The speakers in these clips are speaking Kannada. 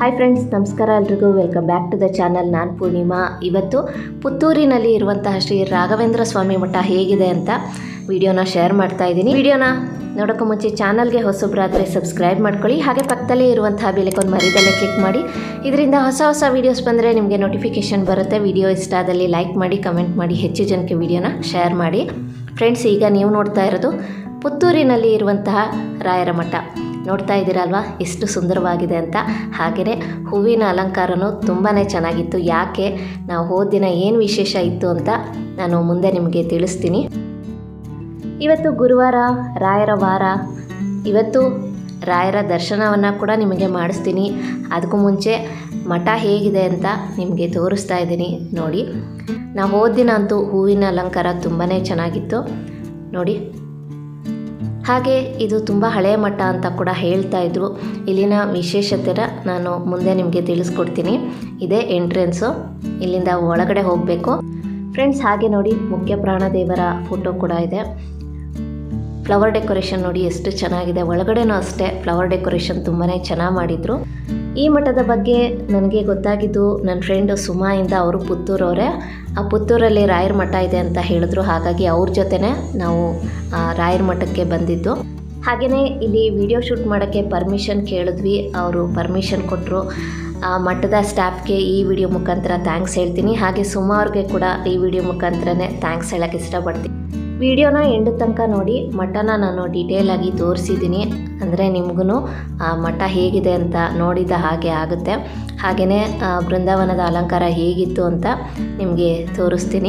ಹಾಯ್ ಫ್ರೆಂಡ್ಸ್ ನಮಸ್ಕಾರ ಎಲ್ರಿಗೂ welcome back to the channel ನಾನು ಪೂರ್ಣಿಮಾ ಇವತ್ತು ಪುತ್ತೂರಿನಲ್ಲಿ ಇರುವಂತಹ ಶ್ರೀ ರಾಘವೇಂದ್ರ ಸ್ವಾಮಿ ಮಠ ಹೇಗಿದೆ ಅಂತ ವಿಡಿಯೋನ ಶೇರ್ ಮಾಡ್ತಾ ಇದ್ದೀನಿ ವಿಡಿಯೋನ ನೋಡೋಕ್ಕೂ ಮುಂಚೆ ಚಾನಲ್ಗೆ ಹೊಸಬ್ರಾದರೆ ಸಬ್ಸ್ಕ್ರೈಬ್ ಮಾಡ್ಕೊಳ್ಳಿ ಹಾಗೆ ಪಕ್ಕದಲ್ಲೇ ಇರುವಂತಹ ಬೆಲೆಕೊಂದು ಮರಿದಲ್ಲೇ ಕ್ಲಿಕ್ ಮಾಡಿ ಇದರಿಂದ ಹೊಸ ಹೊಸ ವೀಡಿಯೋಸ್ ಬಂದರೆ ನಿಮಗೆ ನೋಟಿಫಿಕೇಷನ್ ಬರುತ್ತೆ ವಿಡಿಯೋ ಇಷ್ಟ ಆದಲ್ಲಿ ಲೈಕ್ ಮಾಡಿ ಕಮೆಂಟ್ ಮಾಡಿ ಹೆಚ್ಚು ಜನಕ್ಕೆ ವಿಡಿಯೋನ ಶೇರ್ ಮಾಡಿ ಫ್ರೆಂಡ್ಸ್ ಈಗ ನೀವು ನೋಡ್ತಾ ಇರೋದು ಪುತ್ತೂರಿನಲ್ಲಿ ಇರುವಂತಹ ರಾಯರ ಮಠ ನೋಡ್ತಾ ಇದ್ದೀರಲ್ವಾ ಎಷ್ಟು ಸುಂದರವಾಗಿದೆ ಅಂತ ಹಾಗೆಯೇ ಹೂವಿನ ಅಲಂಕಾರನೂ ತುಂಬಾ ಚೆನ್ನಾಗಿತ್ತು ಯಾಕೆ ನಾವು ಹೋದ ದಿನ ಏನು ವಿಶೇಷ ಇತ್ತು ಅಂತ ನಾನು ಮುಂದೆ ನಿಮಗೆ ತಿಳಿಸ್ತೀನಿ ಇವತ್ತು ಗುರುವಾರ ರಾಯರ ವಾರ ಇವತ್ತು ರಾಯರ ದರ್ಶನವನ್ನು ಕೂಡ ನಿಮಗೆ ಮಾಡಿಸ್ತೀನಿ ಅದಕ್ಕೂ ಮುಂಚೆ ಮಠ ಹೇಗಿದೆ ಅಂತ ನಿಮಗೆ ತೋರಿಸ್ತಾ ಇದ್ದೀನಿ ನೋಡಿ ನಾವು ಹೋದ ದಿನ ಅಂತೂ ಹೂವಿನ ಅಲಂಕಾರ ತುಂಬಾ ಚೆನ್ನಾಗಿತ್ತು ನೋಡಿ ಹಾಗೆ ಇದು ತುಂಬ ಹಳೆಯ ಮಠ ಅಂತ ಕೂಡ ಹೇಳ್ತಾ ಇದ್ರು ಇಲ್ಲಿನ ವಿಶೇಷತೆನ ನಾನು ಮುಂದೆ ನಿಮಗೆ ತಿಳಿಸ್ಕೊಡ್ತೀನಿ ಇದೇ ಎಂಟ್ರೆನ್ಸು ಇಲ್ಲಿಂದ ಒಳಗಡೆ ಹೋಗಬೇಕು ಫ್ರೆಂಡ್ಸ್ ಹಾಗೆ ನೋಡಿ ಮುಖ್ಯ ಪ್ರಾಣದೇವರ ಫೋಟೋ ಕೂಡ ಇದೆ ಫ್ಲವರ್ ಡೆಕೋರೇಷನ್ ನೋಡಿ ಎಷ್ಟು ಚೆನ್ನಾಗಿದೆ ಒಳಗಡೆನೂ ಅಷ್ಟೇ ಫ್ಲವರ್ ಡೆಕೋರೇಷನ್ ತುಂಬಾ ಚೆನ್ನಾಗಿ ಮಾಡಿದರು ಈ ಮಠದ ಬಗ್ಗೆ ನನಗೆ ಗೊತ್ತಾಗಿದ್ದು ನನ್ನ ಫ್ರೆಂಡು ಸುಮಾಯಿಂದ ಅವರು ಪುತ್ತೂರವರೇ ಆ ಪುತ್ತೂರಲ್ಲಿ ರಾಯರ ಮಠ ಇದೆ ಅಂತ ಹೇಳಿದ್ರು ಹಾಗಾಗಿ ಅವ್ರ ಜೊತೆನೇ ನಾವು ಆ ರಾಯರ ಮಠಕ್ಕೆ ಬಂದಿದ್ದು ಹಾಗೆಯೇ ಇಲ್ಲಿ ವಿಡಿಯೋ ಶೂಟ್ ಮಾಡೋಕ್ಕೆ ಪರ್ಮಿಷನ್ ಕೇಳಿದ್ವಿ ಅವರು ಪರ್ಮಿಷನ್ ಕೊಟ್ಟರು ಆ ಮಠದ ಸ್ಟಾಫ್ಗೆ ಈ ವಿಡಿಯೋ ಮುಖಾಂತರ ಥ್ಯಾಂಕ್ಸ್ ಹೇಳ್ತೀನಿ ಹಾಗೆ ಸುಮಾ ಅವ್ರಿಗೆ ಕೂಡ ಈ ವಿಡಿಯೋ ಮುಖಾಂತರನೇ ಥ್ಯಾಂಕ್ಸ್ ಹೇಳೋಕ್ಕೆ ಇಷ್ಟಪಡ್ತೀನಿ ವಿಡಿಯೋನ ಎಂಡ್ ತನಕ ನೋಡಿ ಮಠನ ನಾನು ಡೀಟೇಲಾಗಿ ತೋರಿಸಿದ್ದೀನಿ ಅಂದರೆ ನಿಮಗೂ ಆ ಮಠ ಹೇಗಿದೆ ಅಂತ ನೋಡಿದ ಹಾಗೆ ಆಗುತ್ತೆ ಹಾಗೆಯೇ ಬೃಂದಾವನದ ಅಲಂಕಾರ ಹೇಗಿತ್ತು ಅಂತ ನಿಮಗೆ ತೋರಿಸ್ತೀನಿ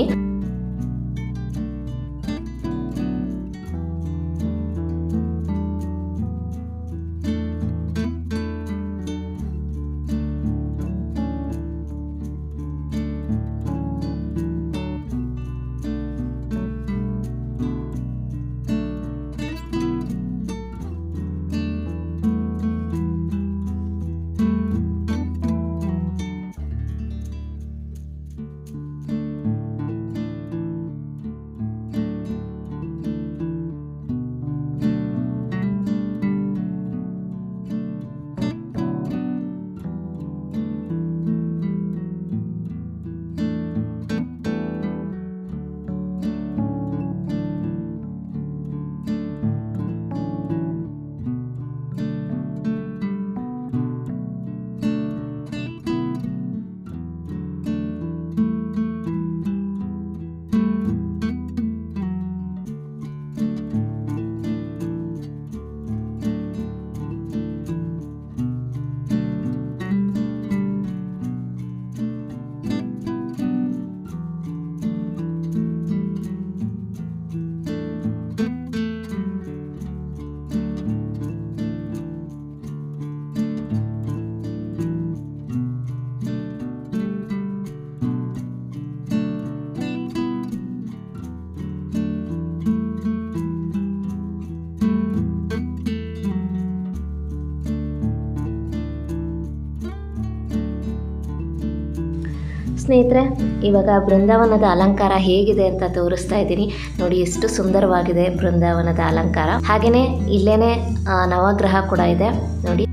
ಸ್ನೇಹಿತರೆ ಇವಾಗ ಬೃಂದಾವನದ ಅಲಂಕಾರ ಹೇಗಿದೆ ಅಂತ ತೋರಿಸ್ತಾ ಇದ್ದೀನಿ ನೋಡಿ ಎಷ್ಟು ಸುಂದರವಾಗಿದೆ ಬೃಂದಾವನದ ಅಲಂಕಾರ ಹಾಗೆಯೇ ಇಲ್ಲೇನೆ ಆ, ನವಗ್ರಹ ಕೂಡ ಇದೆ ನೋಡಿ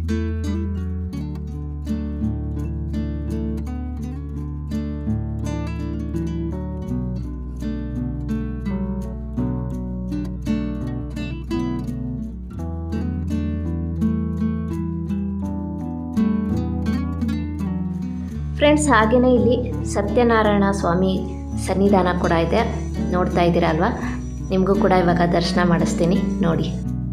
ಫ್ರೆಂಡ್ಸ್ ಹಾಗೆಯೇ ಇಲ್ಲಿ ಸತ್ಯನಾರಾಯಣ ಸ್ವಾಮಿ ಸನ್ನಿಧಾನ ಕೂಡ ಇದೆ ನೋಡ್ತಾ ಇದ್ದೀರಾ ಅಲ್ವಾ ನಿಮಗೂ ಕೂಡ ಇವಾಗ ದರ್ಶನ ಮಾಡಿಸ್ತೀನಿ ನೋಡಿ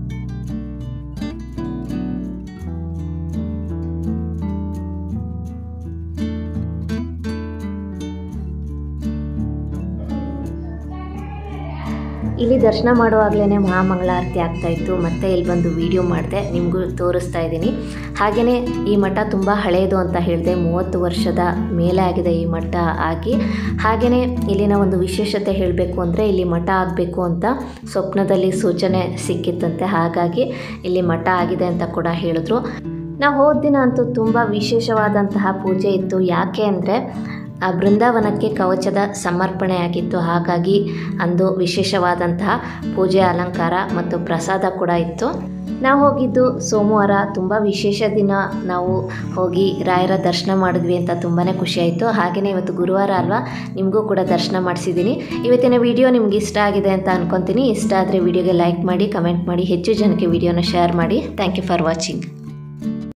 ಇಲ್ಲಿ ದರ್ಶನ ಮಾಡುವಾಗಲೇ ಮಹಾಮಂಗಳಾರತಿ ಆಗ್ತಾ ಇತ್ತು ಮತ್ತೆ ಇಲ್ಲಿ ಬಂದು ವಿಡಿಯೋ ಮಾಡಿದೆ ನಿಮಗೂ ತೋರಿಸ್ತಾ ಇದ್ದೀನಿ ಹಾಗೆಯೇ ಈ ಮಠ ತುಂಬ ಹಳೆಯದು ಅಂತ ಹೇಳಿದೆ ಮೂವತ್ತು ವರ್ಷದ ಮೇಲೆ ಆಗಿದೆ ಈ ಮಠ ಆಗಿ ಹಾಗೆಯೇ ಇಲ್ಲಿನ ಒಂದು ವಿಶೇಷತೆ ಹೇಳಬೇಕು ಅಂದರೆ ಇಲ್ಲಿ ಮಠ ಆಗಬೇಕು ಅಂತ ಸ್ವಪ್ನದಲ್ಲಿ ಸೂಚನೆ ಸಿಕ್ಕಿತ್ತಂತೆ ಹಾಗಾಗಿ ಇಲ್ಲಿ ಮಠ ಆಗಿದೆ ಅಂತ ಕೂಡ ಹೇಳಿದ್ರು ನಾವು ಹೋದ ದಿನ ಅಂತೂ ತುಂಬ ವಿಶೇಷವಾದಂತಹ ಪೂಜೆ ಇತ್ತು ಯಾಕೆ ಅಂದರೆ ಆ ಬೃಂದಾವನಕ್ಕೆ ಕವಚದ ಸಮರ್ಪಣೆಯಾಗಿತ್ತು ಹಾಗಾಗಿ ಅಂದು ವಿಶೇಷವಾದಂತಹ ಪೂಜೆ ಅಲಂಕಾರ ಮತ್ತು ಪ್ರಸಾದ ಕೂಡ ಇತ್ತು ನಾವು ಹೋಗಿದ್ದು ಸೋಮವಾರ ತುಂಬ ವಿಶೇಷ ದಿನ ನಾವು ಹೋಗಿ ರಾಯರ ದರ್ಶನ ಮಾಡಿದ್ವಿ ಅಂತ ತುಂಬಾ ಖುಷಿ ಆಯಿತು ಹಾಗೆಯೇ ಇವತ್ತು ಗುರುವಾರ ಅಲ್ವಾ ನಿಮಗೂ ಕೂಡ ದರ್ಶನ ಮಾಡಿಸಿದ್ದೀನಿ ಇವತ್ತಿನ ವಿಡಿಯೋ ನಿಮ್ಗೆ ಇಷ್ಟ ಆಗಿದೆ ಅಂತ ಅನ್ಕೊತೀನಿ ಇಷ್ಟ ಆದರೆ ವಿಡಿಯೋಗೆ ಲೈಕ್ ಮಾಡಿ ಕಮೆಂಟ್ ಮಾಡಿ ಹೆಚ್ಚು ಜನಕ್ಕೆ ವಿಡಿಯೋನ ಶೇರ್ ಮಾಡಿ ಥ್ಯಾಂಕ್ ಯು ಫಾರ್ ವಾಚಿಂಗ್